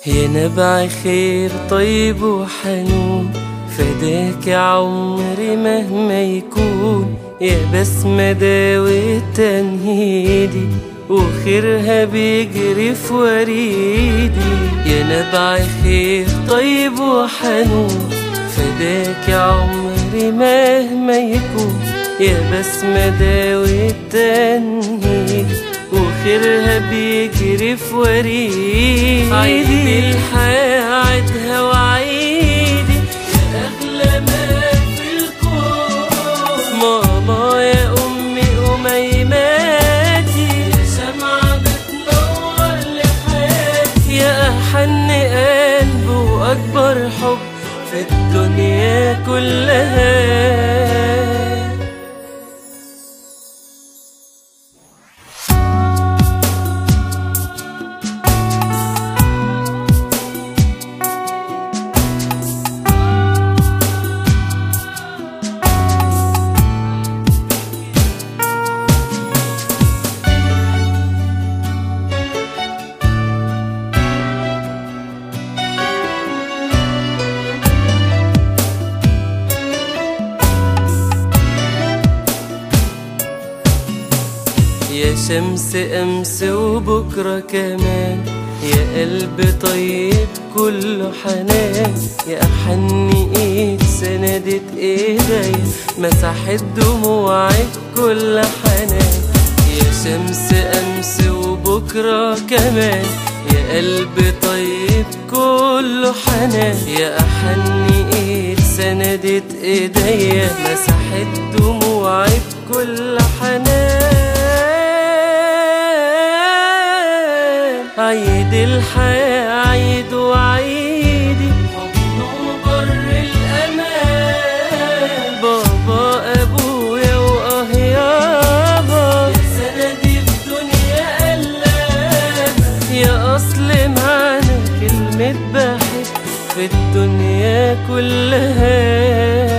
يا نبع خير طيب وحنون فداك يا عمري مهما يكون يا بسمة داوي تنهيدي وخيرها بيجري في وريدي يا نبع خير طيب وحنون فداك يا عمري مهما يكون يا بسمة داوي تنهيدي وخيرها بيجري في وريدي عيدي الحياة عيدها وعيدي يا أغلى ما في الكون ماما يا أمي أميماتي يا شمعة بتنور لحياتي يا أحن قلب وأكبر حب في الدنيا كلها يا شمس أمس وبكرة كمان يا قلب طيب كله حنان يا أحن إيد سندت إيديا مسحت دموعك كل حنان يا شمس أمس وبكرة كمان يا قلب طيب كله حنان يا أحن إيد سندت إيديا مسحت دموعك كل حنان عيد الحياة عيد وعيدي حضن وبر الأمان بابا أبويا وآه يابا يا سندي في دنيا قلابة يا أصل معنى كلمة بحب في الدنيا كلها